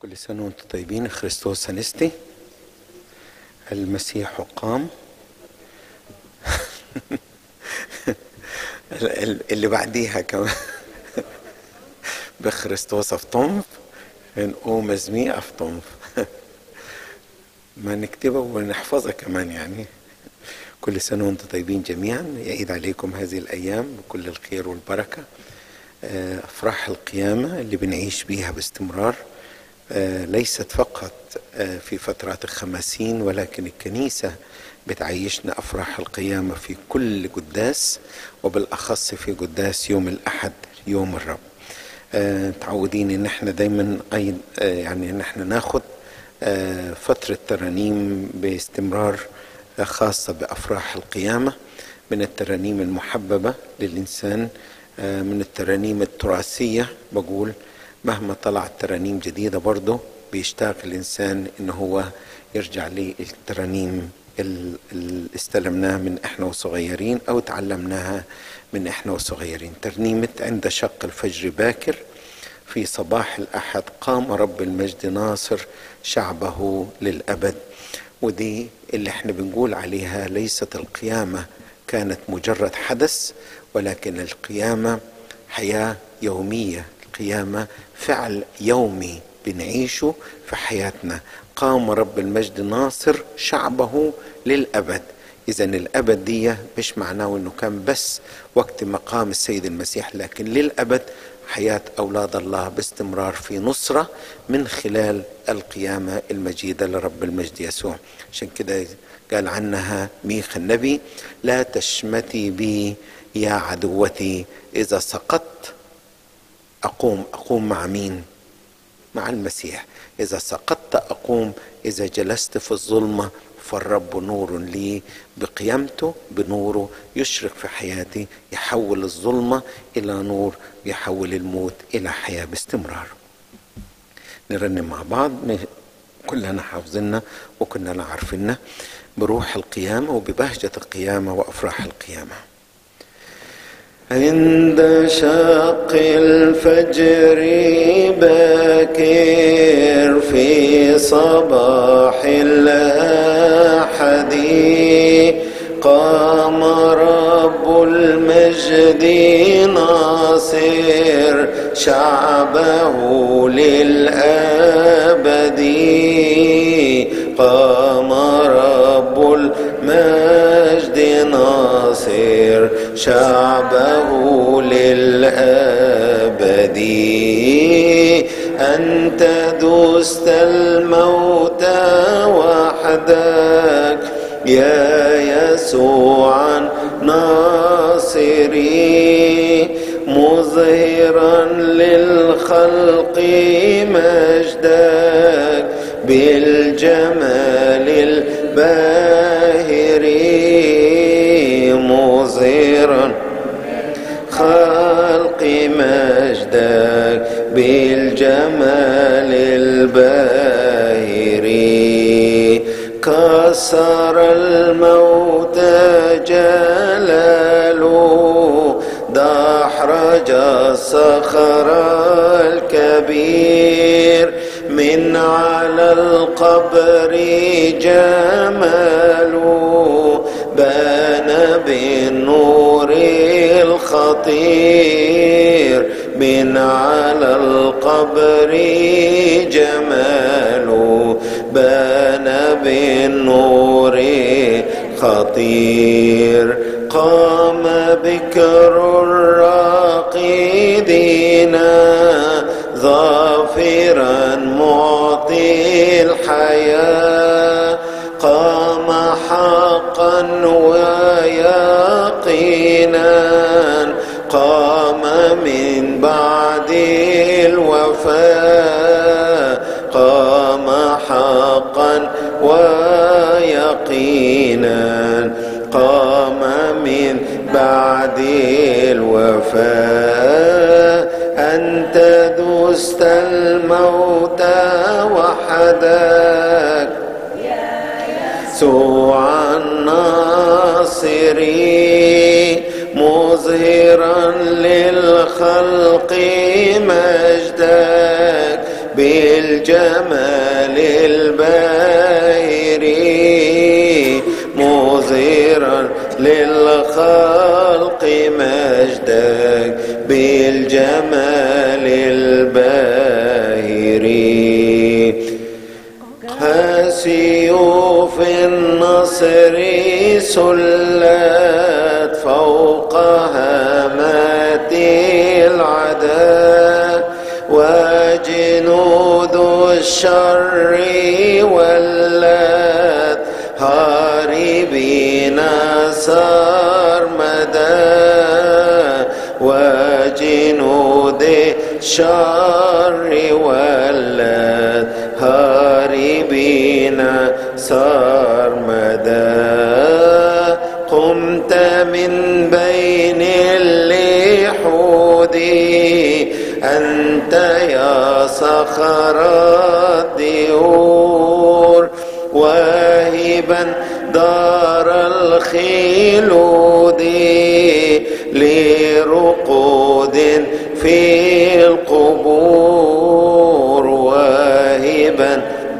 كل سنة وانتم طيبين خريستوس انستي المسيح قام اللي بعديها كمان بخريستوس افطنف نقوم ازمي افطنف ما نكتبها ونحفظها كمان يعني كل سنة وانتم طيبين جميعا يعيد عليكم هذه الأيام بكل الخير والبركة أفراح القيامة اللي بنعيش بيها باستمرار ليست فقط في فترات الخمسين ولكن الكنيسة بتعيشنا أفراح القيامة في كل قداس وبالأخص في قداس يوم الأحد يوم الرب متعودين ان احنا دايما يعني ان احنا ناخد فترة ترانيم باستمرار خاصة بأفراح القيامة من الترانيم المحببة للإنسان من الترانيم التراثية بقول مهما طلعت ترانيم جديدة برضه بيشتاق الإنسان إن هو يرجع للترانيم اللي استلمناها من إحنا وصغيرين أو تعلمناها من إحنا وصغيرين ترنيمة عند شق الفجر باكر في صباح الأحد قام رب المجد ناصر شعبه للأبد ودي اللي احنا بنقول عليها ليست القيامة كانت مجرد حدث ولكن القيامة حياة يومية القيامة فعل يومي بنعيشه في حياتنا قام رب المجد ناصر شعبه للأبد إذا الأبد دي مش معناه أنه كان بس وقت مقام السيد المسيح لكن للأبد حياة أولاد الله باستمرار في نصرة من خلال القيامة المجيدة لرب المجد يسوع عشان كده قال عنها ميخ النبي لا تشمتي بي يا عدوتي إذا سقطت أقوم أقوم مع مين مع المسيح إذا سقطت أقوم إذا جلست في الظلمة فالرب نور لي بقيامته بنوره يشرق في حياتي يحول الظلمة إلى نور يحول الموت إلى حياة باستمرار نرنم مع بعض كلنا حافظنا وكلنا عارفيننا بروح القيامة وببهجة القيامة وأفراح القيامة عند شق الفجر باكر في صباح الأحد قام رب المجد ناصر شعبه للأبد قام رب المجد ناصر شعبه للأبد أنت دست الموت وحدك يا يسوع ناصري مظهرا للخلق مجدك بالجمال الباهر مظهرا خلق مجدك بالجمال الباهر كسر الموت جلاله دحرج الصخر الكبير من على القبر جماله بان بالنور الخطير من على القبر جماله بان بالنور خطير قام بكر الراقدين ظافرا معطي الحياة قام حقا ويقينا قام من بعد الوفاة قام حقا ويقينا قام من بعد الوفاة أنت دست الموت وحدك يسوع الناصري مظهرا للخلق مجدك بالجمال بالجمال الباهري مظهرا للخلق مجدك بالجمال الباهري سيوف النصر سلت فوق هامات العداء وجنود الشر ولت هاربين سرمدا وجنود الشر ولت هاربين سرمدا قمت من بين اللحود أنت يا صخر الديور واهبا دار الخلود لرقود في القبور واهبا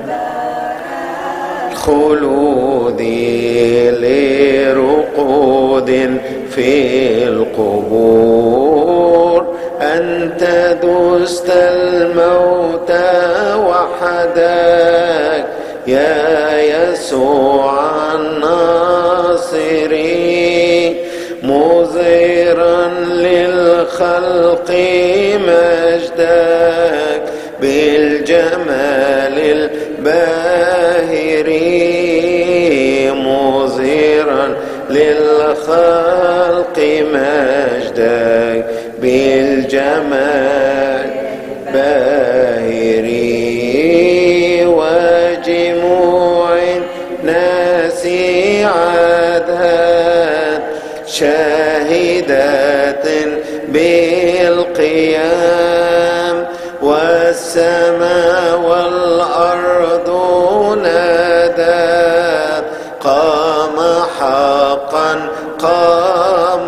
خلود لرقود في القبور أنت دست الموت وحدك يا يسوع الناصري مظهرا للخلق مجدك بالجمال الباهري مظهرا للخلق مجدك بالجمال باهري وجموع الناس عادت شاهدات بالقيام والسماء والأرض نادت قام حقا قام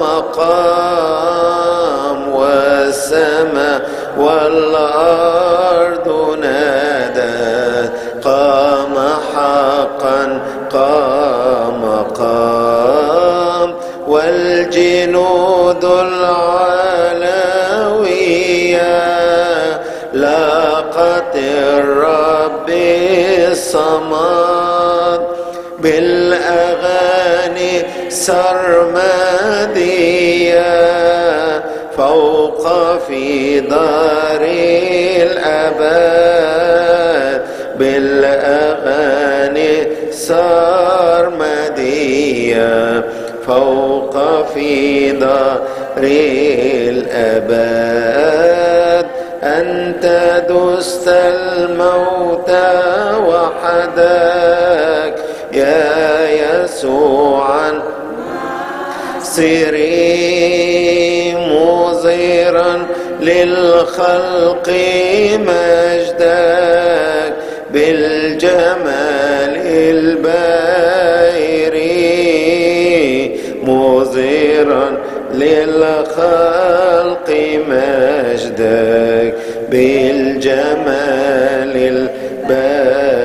قام والسماء والأرض نادت قام حقا قام قام والجنود العلوية لاقت الرب الصمد بالأغاني سرمدية فوق في دار الأبد بالأغاني سرمدية فوق في دار الأبد أنت دست الموت وحدك يا يسوع سري مظهرا للخلق مجدك بالجمال الباهري مظهرا للخلق مجدك بالجمال الباهري